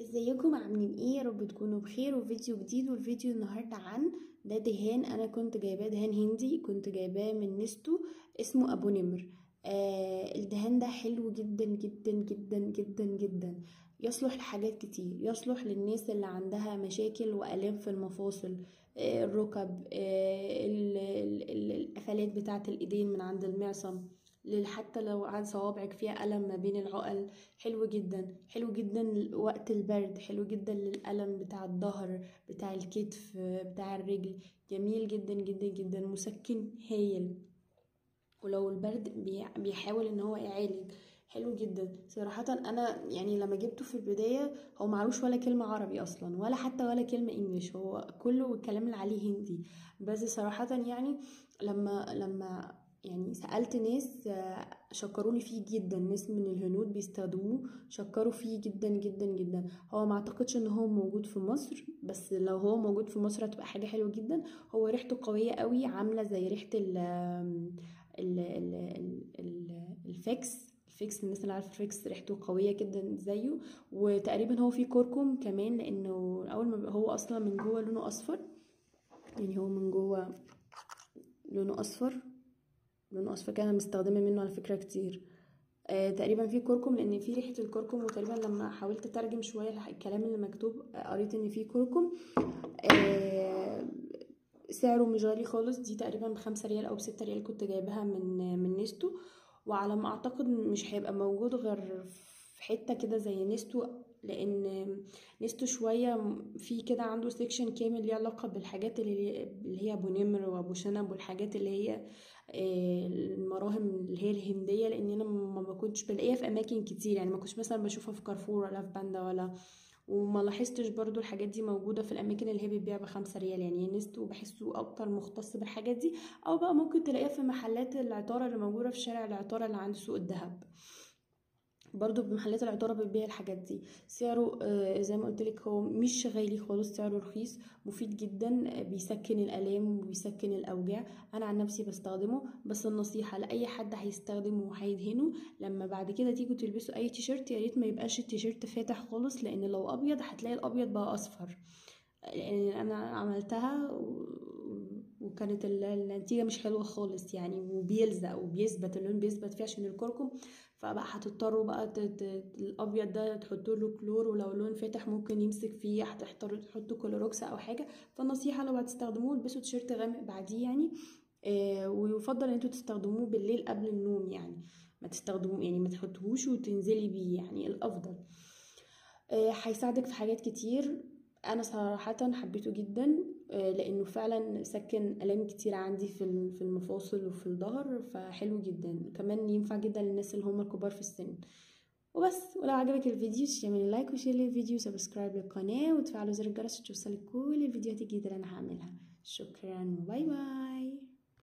ازيكم عاملين ايه يا رب تكونوا بخير وفيديو جديد والفيديو النهارده عن ده دهان انا كنت جايباه دهان هندي كنت جايباه من نستو اسمه ابو نمر آه الدهان ده حلو جدا جدا جدا جدا جدا يصلح لحاجات كتير يصلح للناس اللي عندها مشاكل والام في المفاصل آه الركب آه ال- ال- ال- القفلات بتاعه الايدين من عند المعصم لل- حتى لو عند صوابعك فيها ألم ما بين العقل حلو جدا حلو جدا وقت البرد حلو جدا للألم بتاع الظهر بتاع الكتف بتاع الرجل جميل جدا جدا جدا مسكن هايل ولو البرد بي- بيحاول ان هو يعالج حلو جدا صراحة انا يعني لما جبته في البداية هو معلوش ولا كلمة عربي اصلا ولا حتى ولا كلمة انجليش هو كله الكلام اللي عليه هندي بس صراحة يعني لما لما يعني سألت ناس آه، شكروني فيه جدا ناس من الهنود بيستخدموه شكروا فيه جدا جدا جدا هو ما اعتقدش ان هو موجود في مصر بس لو هو موجود في مصر هتبقى حاجة حلوة جدا هو ريحته قوية قوي عاملة زي ريحة ال ال ال ال ال الفيكس الفيكس الناس اللي عارفه الفيكس ريحته قويه جدا زيه وتقريبا هو فيه كركم كمان لانه اول ما بيبقى هو اصلا من جوه لونه اصفر يعني هو من جوه لونه اصفر لونه اصفر كان انا مستخدمه منه على فكره كتير آه تقريبا فيه كركم لان فيه ريحه الكركم وتقريبا لما حاولت اترجم شويه الح- الكلام اللي مكتوب آه، قريت ان فيه كركم آه سعره مش غالي خالص دي تقريبا بخمسة ريال او بستة ريال كنت جايباها من من نيستو وعلى ما اعتقد مش هيبقى موجود غير في حتة كده زي نيستو لان نيستو شوية في كده عنده سيكشن كامل ليه علاقة بالحاجات اللي اللي هي ابو نمر وابو شنب والحاجات اللي هي آه، المراهم اللي هي الهندية لان انا ما ما كنتش بلاقيها في اماكن كتير يعني ما كنتش مثلا بشوفها في كارفور ولا في باندا ولا وما لاحظتش برضو الحاجات دي موجودة في الأماكن اللي هي بتبيع بخمسة ريال يعني نستو بحسه أكتر مختص بالحاجات دي أو بقى ممكن تلاقيها في محلات العطارة اللي موجودة في شارع العطارة اللي عند سوق الذهب برضو بمحلات العطارة بتبيع الحاجات دي سعره آه، زي ما قلت لك هو مش غالي خالص سعره رخيص مفيد جدا آه، بيسكن الآلام وبيسكن الأوجاع أنا عن نفسي بستخدمه بس النصيحة لأي حد هيستخدمه وهيدهنه لما بعد كده تيجوا تلبسوا أي تيشيرت يا ريت ما يبقاش التيشيرت فاتح خالص لأن لو أبيض هتلاقي الأبيض بقى أصفر لأن أنا عملتها و- وكانت ال- النتيجة مش حلوة خالص يعني وبيلزق وبيثبت اللون بيثبت فيه عشان الكركم فبقى هتضطروا بقى ت- ت- الابيض ده تحطوا له كلور ولو لون فاتح ممكن يمسك فيه هتحتاروا تحطوا كلوروكس او حاجه فالنصيحه لو هتستخدموه البسوا تيشيرت غامق بعديه يعني آه ويفضل ان انتوا تستخدموه بالليل قبل النوم يعني ما تستخدموه يعني ما تحطوهوش وتنزلي بيه يعني الافضل آه، هيساعدك في حاجات كتير انا صراحة حبيته جدا آه، لانه فعلا سكن الام كتير عندي في الم- في المفاصل وفي الظهر فحلو جدا كمان ينفع جدا للناس اللي هم الكبار في السن وبس ولو عجبك الفيديو تعملي لايك وشير للفيديو وسبسكرايب للقناة وتفعلوا زر الجرس عشان توصلك كل الفيديوهات الجديدة اللي انا هعملها شكرا باي باي